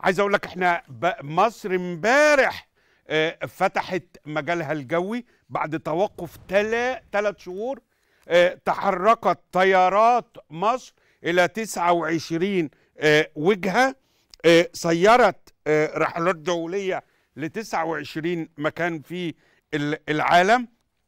عايز اقول لك احنا ب- مصر امبارح آه، فتحت مجالها الجوي بعد توقف ثلاث شهور آه، تحركت طيارات مصر الى 29 آه، وجهه آه، سيرت آه، رحلات دوليه ل 29 مكان في ال- العالم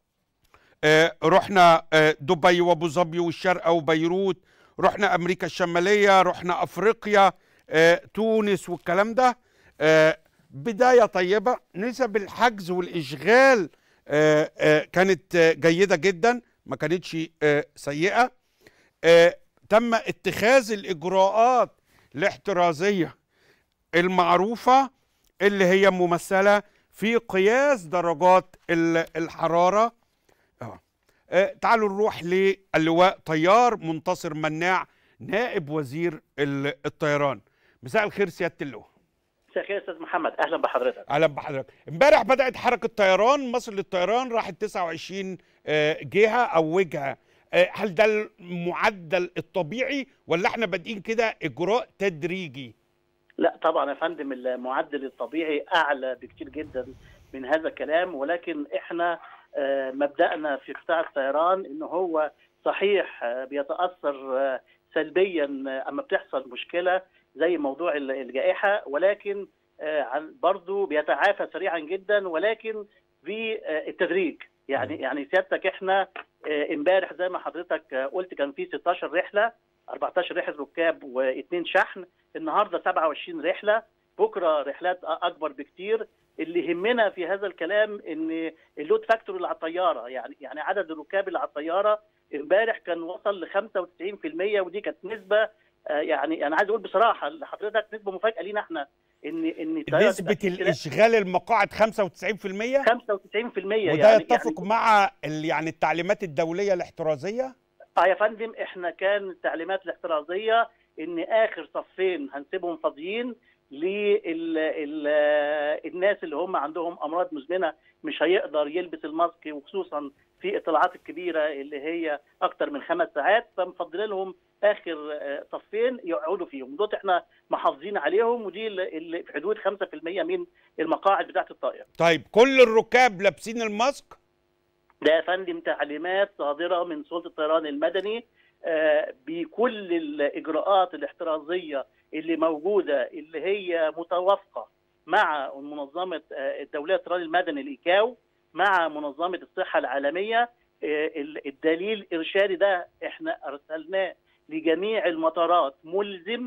آه، رحنا آه، دبي وابو ظبي والشارقه وبيروت رحنا امريكا الشماليه رحنا افريقيا آه، تونس والكلام ده آه، بدايه طيبه نسب الحجز والاشغال آه، آه، كانت آه، جيده جدا ما كانتش آه، سيئه آه، تم اتخاذ الاجراءات الاحترازيه المعروفه اللي هي ممثله في قياس درجات ال- الحراره اه آه، تعالوا نروح للواء طيار منتصر مناع نائب وزير ال- الطيران مساء الخير سياده اللواء مساء الخير يا استاذ محمد اهلا بحضرتك اهلا بحضرتك امبارح بدات حركه طيران مصر للطيران راحت 29 آه، جهه او وجهه آه، هل ده المعدل الطبيعي ولا احنا بادئين كده اجراء تدريجي لا طبعا يا فندم المعدل الطبيعي اعلى بكتير جدا من هذا الكلام ولكن احنا آه، مبدأنا في قطاع الطيران ان هو صحيح آه، بيتاثر آه، سلبيا آه، اما بتحصل مشكله زي موضوع ال- الجائحه ولكن آه، عن- برضو بيتعافى سريعا جدا ولكن بالتدريج يعني يعني سيادتك احنا آه، امبارح زي ما حضرتك آه، قلت كان في 16 رحله 14 رحله ركاب واثنين شحن النهارده 27 رحله بكره رحلات اكبر بكتير اللي يهمنا في هذا الكلام ان اللود فاكتور اللي على الطياره يعني يعني عدد الركاب اللي على الطياره امبارح كان وصل ل 95% ودي كانت نسبه آه، يعني انا عايز اقول بصراحه لحضرتك نسبه مفاجاه لينا احنا ان ان الطيارة نسبه تبقى في الاشغال المقاعد 95% 95% وده يعني يتفق مع ال- يعني التعليمات الدوليه الاحترازيه اه يا فندم احنا كان التعليمات الاحترازيه ان اخر صفين هنسيبهم فاضيين للناس اللي هم عندهم امراض مزمنه مش هيقدر يلبس الماسك وخصوصا في الطلعات الكبيره اللي هي اكتر من خمس ساعات فمفضلين لهم اخر آه، صفين يقعدوا فيهم دول احنا محافظين عليهم ودي اللي- اللي في حدود 5% من المقاعد بتاعت الطائره طيب كل الركاب لابسين الماسك ده يا فندم تعليمات صادره من سلطه الطيران المدني آه، بكل الاجراءات الاحترازيه اللي موجوده اللي هي متوافقه مع منظمه آه، الدوليه للطيران المدني الايكاو مع منظمه الصحه العالميه آه، ال- الدليل الارشادي ده احنا ارسلناه لجميع المطارات ملزم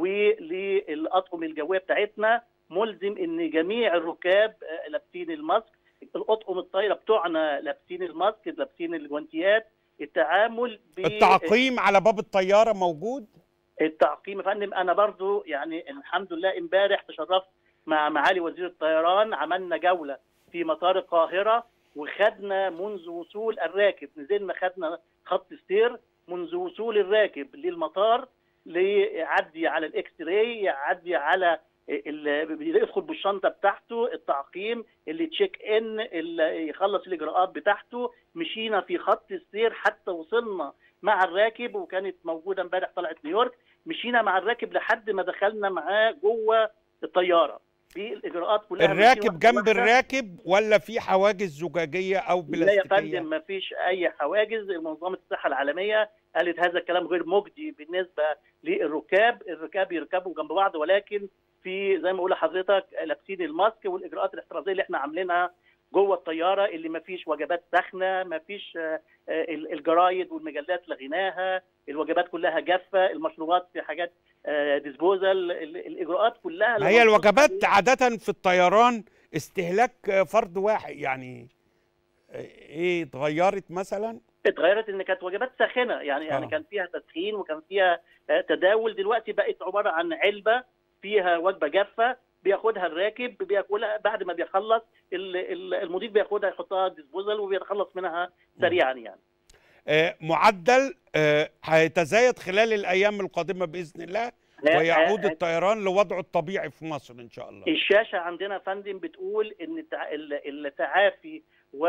وللاطقم الجويه بتاعتنا ملزم ان جميع الركاب آه، لابسين الماسك الاطقم الطايره بتوعنا لابسين الماسك لابسين الجوانتيات التعامل ب التعقيم على باب الطياره موجود التعقيم يا فندم انا برضو يعني الحمد لله امبارح تشرفت مع معالي وزير الطيران عملنا جوله في مطار القاهره وخدنا منذ وصول الراكب نزلنا خدنا خط السير منذ وصول الراكب للمطار ليعدي على الاكس راي يعدي على ال- يدخل بالشنطه بتاعته التعقيم اللي تشيك ان اللي يخلص الاجراءات بتاعته مشينا في خط السير حتى وصلنا مع الراكب وكانت موجوده امبارح طلعت نيويورك مشينا مع الراكب لحد ما دخلنا معاه جوه الطياره بالاجراءات كلها الراكب ماشيين جنب واحدة. الراكب ولا في حواجز زجاجيه او لا يا بلاستيكيه فندم ما فيش اي حواجز منظمه الصحه العالميه قالت هذا الكلام غير مجدي بالنسبه للركاب الركاب يركبوا جنب بعض ولكن في زي ما بقول لحضرتك لابسين الماسك والاجراءات الاحترازيه اللي احنا عاملينها جوه الطياره اللي ما فيش وجبات سخنه ما فيش آه، آه، الجرايد والمجلات لغيناها الوجبات كلها جافه المشروبات في حاجات ديسبوزال الاجراءات كلها ما هي الوجبات عاده في الطيران استهلاك آه، فرد واحد يعني آه، ايه اتغيرت مثلا اتغيرت ان كانت وجبات ساخنه يعني يعني آه. كان فيها تسخين وكان فيها آه، تداول دلوقتي بقت عباره عن علبه فيها وجبه جافه بياخدها الراكب بياكلها بعد ما بيخلص ال- ال- المضيف بياخدها يحطها ديسبوزال وبيتخلص منها سريعا يعني آه، معدل آه، هيتزايد خلال الايام القادمه باذن الله ويعود آه، الطيران لوضعه الطبيعي في مصر ان شاء الله الشاشه عندنا يا فندم بتقول ان التع- ال- التعافي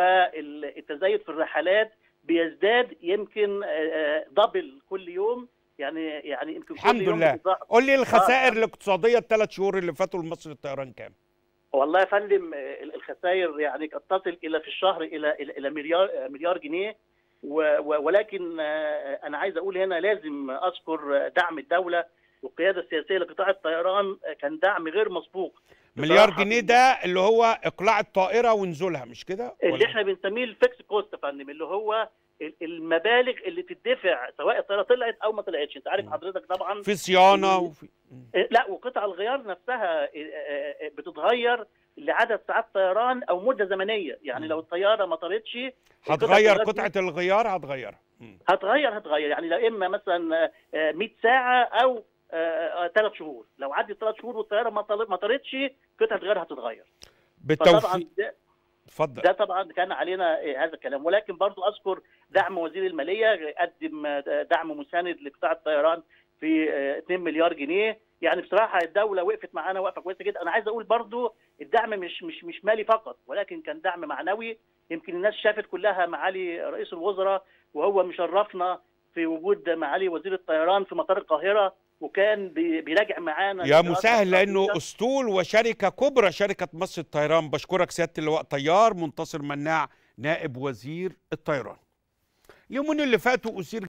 والتزايد في الرحلات بيزداد يمكن آه، آه، دبل كل يوم يعني يعني يمكن كل الحمد يوم لله. بتضاعف. قول لي الخسائر الاقتصاديه الثلاث شهور اللي فاتوا لمصر الطيران كام والله يا فندم آه، الخسائر يعني قد تصل الى في الشهر الى الى إلى مليار آه، مليار جنيه و- و- ولكن آه، انا عايز اقول هنا لازم اذكر دعم الدوله والقياده السياسيه لقطاع الطيران آه، كان دعم غير مسبوق مليار بصراحة. جنيه ده اللي هو اقلاع الطائره ونزولها مش كده اللي ولا؟ احنا بنسميه الفيكس كوست يا فندم اللي هو ال- المبالغ اللي تدفع سواء الطياره طلعت او ما طلعتش انت عارف مم. حضرتك طبعا في صيانه وفي آه، لا وقطع الغيار نفسها آه، آه، آه، بتتغير لعدد ساعات طيران او مده زمنيه يعني مم. لو الطياره ما طارتش هتغير الغيار دي قطعه الغيار هتغيرها مم. هتغير هتغير يعني لا اما مثلا آه، 100 ساعه او ثلاث شهور لو عدت ثلاث شهور والطياره ما طل- ما طارتش قطعه غيار هتتغير فطبعا بالتوفيق ده, اتفضل ده طبعا كان علينا آه، هذا الكلام ولكن برضو اذكر دعم وزير الماليه قدم آه، دعم مساند لقطاع الطيران في آه، 2 مليار جنيه يعني بصراحه الدوله وقفت معانا وقفه كويسه جدا انا عايز اقول برضو الدعم مش مش مش مالي فقط ولكن كان دعم معنوي يمكن الناس شافت كلها معالي رئيس الوزراء وهو مشرفنا في وجود معالي وزير الطيران في مطار القاهره وكان بي- بيراجع معانا يا الإجراءات مسهل لانه الاحترازية. اسطول وشركه كبرى شركه مصر الطيران بشكرك سياده اللواء طيار منتصر مناع نائب وزير الطيران اليومين اللي فاتوا اثير